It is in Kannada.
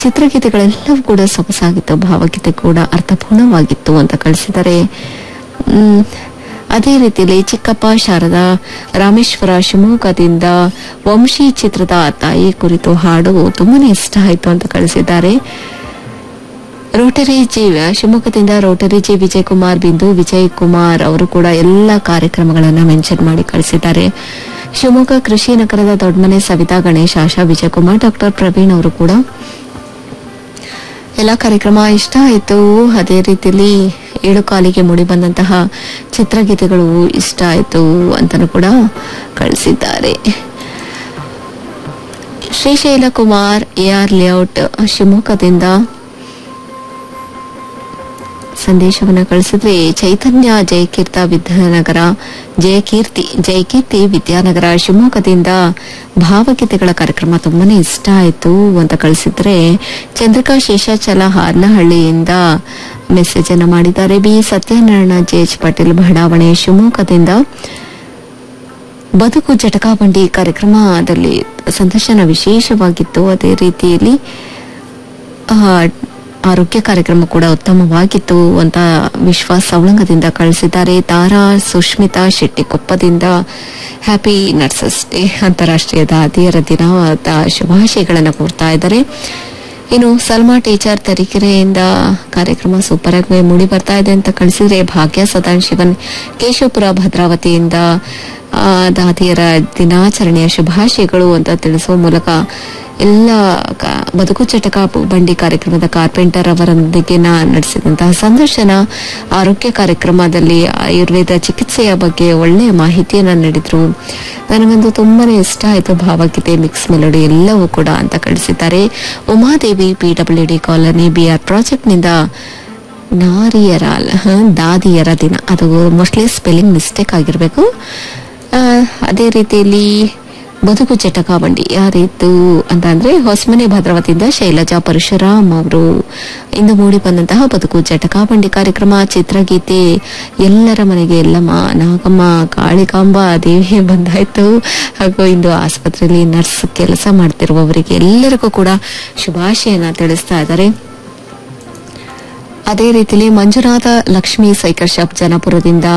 ಚಿತ್ರಗೀತೆಗಳೆಲ್ಲವೂ ಕೂಡ ಸೊಗಸಾಗಿತ್ತು ಭಾವಗೀತೆ ಕೂಡ ಅರ್ಥಪೂರ್ಣವಾಗಿತ್ತು ಅಂತ ಕಳಿಸಿದ್ದಾರೆ ಹ್ಮ್, ಅದೇ ರೀತಿಯಲ್ಲಿ ಚಿಕ್ಕಪ್ಪ ಶಾರದಾ ರಾಮೇಶ್ವರ ಶಿವಮೊಗ್ಗದಿಂದ ವಂಶಿ ಚಿತ್ರದ ತಾಯಿ ಕುರಿತು ಹಾಡು ತುಂಬಾನೇ ಇಷ್ಟ ಆಯ್ತು ಅಂತ ಕಳಿಸಿದ್ದಾರೆ ರೋಟರಿ ಜಿ ಶಿವಮೊಗ್ಗದಿಂದ ರೋಟರಿ ಜಿ ವಿಜಯ್ ಕುಮಾರ್ ಬಿಂದು ವಿಜಯ್ ಕುಮಾರ್ ಅವರು ಕೂಡ ಎಲ್ಲ ಕಾರ್ಯಕ್ರಮಗಳನ್ನ ಮೆನ್ಷನ್ ಮಾಡಿ ಕಳಿಸಿದ್ದಾರೆ ಶಿವಮೊಗ್ಗ ಕೃಷಿ ನಗರದ ದೊಡ್ಡಮನೆ ಸವಿತಾ ಗಣೇಶ್ ಆಶಾ ವಿಜಯ್ ಕುಮಾರ್ ಡಾಕ್ಟರ್ ಪ್ರವೀಣ್ ಅವರು ಕೂಡ ಎಲ್ಲ ಕಾರ್ಯಕ್ರಮ ಇಷ್ಟ ಆಯಿತು ಅದೇ ರೀತಿಯಲ್ಲಿ ಏಳು ಕಾಲಿಗೆ ಮೂಡಿ ಬಂದಂತಹ ಚಿತ್ರಗೀತೆಗಳು ಇಷ್ಟ ಆಯಿತು ಅಂತಲೂ ಕೂಡ ಕಳಿಸಿದ್ದಾರೆ Srishaila Kumar A R layout ಶಿವಮೊಗ್ಗದಿಂದ ಸಂದೇಶವನ್ನ ಕಳಿಸಿದ್ರೆ ಚೈತನ್ಯ ಜಯಕೀರ್ತ ವಿದ್ಯಾನಗರ ಜಯಕೀರ್ತಿ ಜಯಕೀರ್ತಿ ವಿದ್ಯಾನಗರ ಶಿವಮೊಗ್ಗದಿಂದ ಭಾವಗೀತೆಗಳ ಕಾರ್ಯಕ್ರಮ ತುಂಬಾನೇ ಇಷ್ಟ ಆಯ್ತು ಅಂತ ಕಳಿಸಿದ್ರೆ ಚಂದ್ರಿಕಾ ಶೇಷಾಚಲ ಹಾರ್ನಹಳ್ಳಿಯಿಂದ ಮೆಸೇಜ್ ಅನ್ನು ಮಾಡಿದ್ದಾರೆ ಬಿ ಸತ್ಯನಾರಾಯಣ ಜೆಎಚ್ ಪಾಟೀಲ್ ಬಡಾವಣೆ ಶಿವಮೊಗ್ಗದಿಂದ ಬದುಕು ಜಟಕಾಬಂಡಿ ಕಾರ್ಯಕ್ರಮದಲ್ಲಿ ಸಂದರ್ಶನ ವಿಶೇಷವಾಗಿತ್ತು ಅದೇ ರೀತಿಯಲ್ಲಿ ಆ, ಆರೋಗ್ಯ ಕಾರ್ಯಕ್ರಮ ಕೂಡ ಉತ್ತಮವಾಗಿತ್ತು ಅಂತ ವಿಶ್ವಾಸ್ ಸವಳಂಗದಿಂದ ಕಳಿಸಿದ್ದಾರೆ ತಾರಾ ಸುಷ್ಮಿತಾ ಶೆಟ್ಟಿಕೊಪ್ಪದಿಂದ ಹ್ಯಾಪಿ ನರ್ಸಸ್ ಡೇ ಅಂತಾರಾಷ್ಟ್ರೀಯ ದಾದಿಯರ ದಿನದ ಶುಭಾಶಯಗಳನ್ನು ಕೋರ್ತಾ ಇದ್ದಾರೆ ಇನ್ನು ಸಲ್ಮಾ ಟೀಚರ್ ತರೀಕೆರೆಯಿಂದ ಕಾರ್ಯಕ್ರಮ ಸೂಪರ್ ಆಗಿ ಮೂಡಿ ಬರ್ತಾ ಇದೆ ಅಂತ ಕಳಿಸಿದ್ರೆ ಭಾಗ್ಯ ಸದಾನ್ ಶಿವನ್ ಕೇಶವಪುರ ಭದ್ರಾವತಿಯಿಂದ ಆ, ದಾದಿಯರ ದಿನಾಚರಣೆಯ ಶುಭಾಶಯಗಳು ಅಂತ ತಿಳಿಸುವ ಮೂಲಕ ಎಲ್ಲ ಕ- ಬದುಕು ಚಟಕ ಬಂಡಿ ಕಾರ್ಯಕ್ರಮದ ಕಾರ್ಪೆಂಟರ್ ಅವರೊಂದಿಗೆ ನಾ ನಡೆಸಿದಂತಹ ಸಂದರ್ಶನ ಆರೋಗ್ಯ ಕಾರ್ಯಕ್ರಮದಲ್ಲಿ ಆಯುರ್ವೇದ ಚಿಕಿತ್ಸೆಯ ಬಗ್ಗೆ ಒಳ್ಳೆಯ ಮಾಹಿತಿಯನ್ನ ನೀಡಿದ್ರು ನನಗಂತೂ ತುಂಬಾನೇ ಇಷ್ಟ ಆಯಿತು ಭಾವಗೀತೆ ಮಿಕ್ಸ್ ಮೆಲೋಡಿ ಎಲ್ಲವೂ ಕೂಡ ಅಂತ ಕಳಿಸಿದ್ದಾರೆ Umadevi PW D colony BR ಪ್ರಾಜೆಕ್ಟ್ನಿಂದ ನಾರಿಯರ ಅಲ್ಲ, ಹ, ದಾದಿಯರ ದಿನ ಅದು ಮೋಸ್ಟ್ಲಿ ಸ್ಪೆಲ್ಲಿಂಗ್ ಮಿಸ್ಟೇಕ್ ಆಗಿರಬೇಕು ಅದೇ ರೀತಿಯಲ್ಲಿ ಬದುಕು ಚಟಕ ಬಂಡಿ ಯಾರಿತ್ತು ಅಂತ ಅಂದ್ರೆ ಹೊಸಮನೆ ಭದ್ರಾವತಿಯಿಂದ ಶೈಲಜಾ ಪರಶುರಾಮ್ ಅವರು ಇಂದು ಮೂಡಿ ಬಂದಂತಹ ಬದುಕು ಚಟಕ ಬಂಡಿ ಕಾರ್ಯಕ್ರಮ ಚಿತ್ರಗೀತೆ ಎಲ್ಲರ ಮನೆಗೆ ಎಲ್ಲಮ್ಮ ನಾಗಮ್ಮ ಕಾಳಿಕಾಂಬ ದೇವಿ ಬಂದಾಯ್ತು ಹಾಗೂ ಇಂದು ಆಸ್ಪತ್ರೆಯಲ್ಲಿ ನರ್ಸ್ ಕೆಲಸ ಮಾಡ್ತಿರುವವರಿಗೆ ಎಲ್ಲರಿಗೂ ಕೂಡ ಶುಭಾಶಯನ ತಿಳಿಸ್ತಾ ಇದ್ದಾರೆ ಅದೇ ರೀತಿಯಲ್ಲಿ ಮಂಜುನಾಥ ಲಕ್ಷ್ಮೀ ಸೈಕಲ್ ಶಾಪ್ ಜನಪುರದಿಂದ